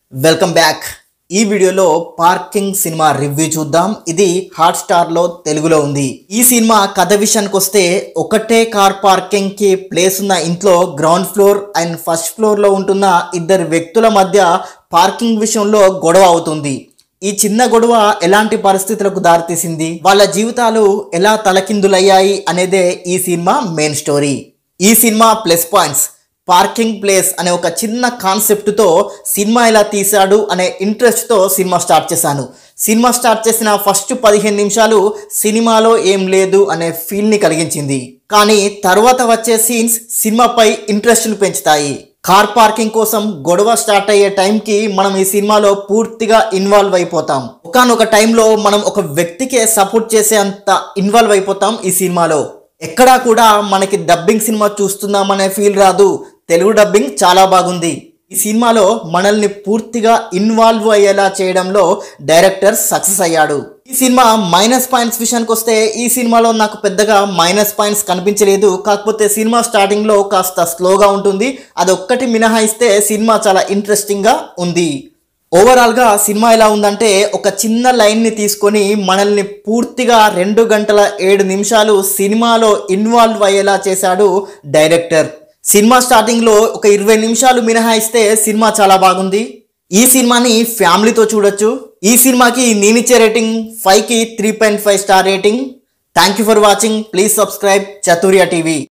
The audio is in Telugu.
వెల్కమ్ బ్యాక్ ఈ వీడియోలో పార్కింగ్ సినిమా రివ్యూ చూద్దాం ఇది హాట్ స్టార్ లో తెలుగులో ఉంది ఈ సినిమా కథ విషయానికి వస్తే ఒకటే కార్ పార్కింగ్ కి ప్లేస్ ఉన్న ఇంట్లో ground floor and first floor లో ఉంటున్న ఇద్దరు వ్యక్తుల మధ్య పార్కింగ్ విషయంలో గొడవ అవుతుంది ఈ చిన్న గొడవ ఎలాంటి పరిస్థితులకు దారితీసింది వాళ్ళ జీవితాలు ఎలా తలకిందులయ్యాయి అనేదే ఈ సినిమా మెయిన్ స్టోరీ ఈ సినిమా ప్లస్ పాయింట్స్ పార్కింగ్ ప్లేస్ అనే ఒక చిన్న కాన్సెప్ట్తో సినిమా ఎలా తీశాడు అనే ఇంట్రెస్ట్తో సినిమా స్టార్ట్ చేశాను సినిమా స్టార్ట్ చేసిన ఫస్ట్ పదిహేను నిమిషాలు సినిమాలో ఏం లేదు అనే ఫీల్ని కలిగించింది కానీ తర్వాత వచ్చే సీన్స్ సినిమాపై ఇంట్రెస్ట్ను పెంచుతాయి కార్ పార్కింగ్ కోసం గొడవ స్టార్ట్ అయ్యే టైంకి మనం ఈ సినిమాలో పూర్తిగా ఇన్వాల్వ్ అయిపోతాం ఒకనొక టైంలో మనం ఒక వ్యక్తికే సపోర్ట్ చేసే అంత ఇన్వాల్వ్ అయిపోతాం ఈ సినిమాలో ఎక్కడా కూడా మనకి డబ్బింగ్ సినిమా చూస్తున్నామనే ఫీల్ రాదు తెలుగు డబ్బింగ్ చాలా బాగుంది ఈ సినిమాలో మనల్ని పూర్తిగా ఇన్వాల్వ్ అయ్యేలా చేయడంలో డైరెక్టర్ సక్సెస్ అయ్యాడు ఈ సినిమా మైనస్ పాయింట్స్ విషయానికి వస్తే ఈ సినిమాలో నాకు పెద్దగా మైనస్ పాయింట్స్ కనిపించలేదు కాకపోతే సినిమా స్టార్టింగ్లో కాస్త స్లోగా ఉంటుంది అదొక్కటి మినహాయిస్తే సినిమా చాలా ఇంట్రెస్టింగ్గా ఉంది ఓవరాల్గా సినిమా ఎలా ఉందంటే ఒక చిన్న లైన్ని తీసుకొని మనల్ని పూర్తిగా రెండు గంటల ఏడు నిమిషాలు సినిమాలో ఇన్వాల్వ్ అయ్యేలా చేశాడు డైరెక్టర్ సినిమా స్టార్టింగ్లో ఒక ఇరవై నిమిషాలు మినహాయిస్తే సినిమా చాలా బాగుంది ఈ సినిమాని ఫ్యామిలీతో చూడొచ్చు ఈ సినిమాకి నేనిచ్చే రేటింగ్ ఫైవ్కి three point five star rating thank you for watching please subscribe Chaturya TV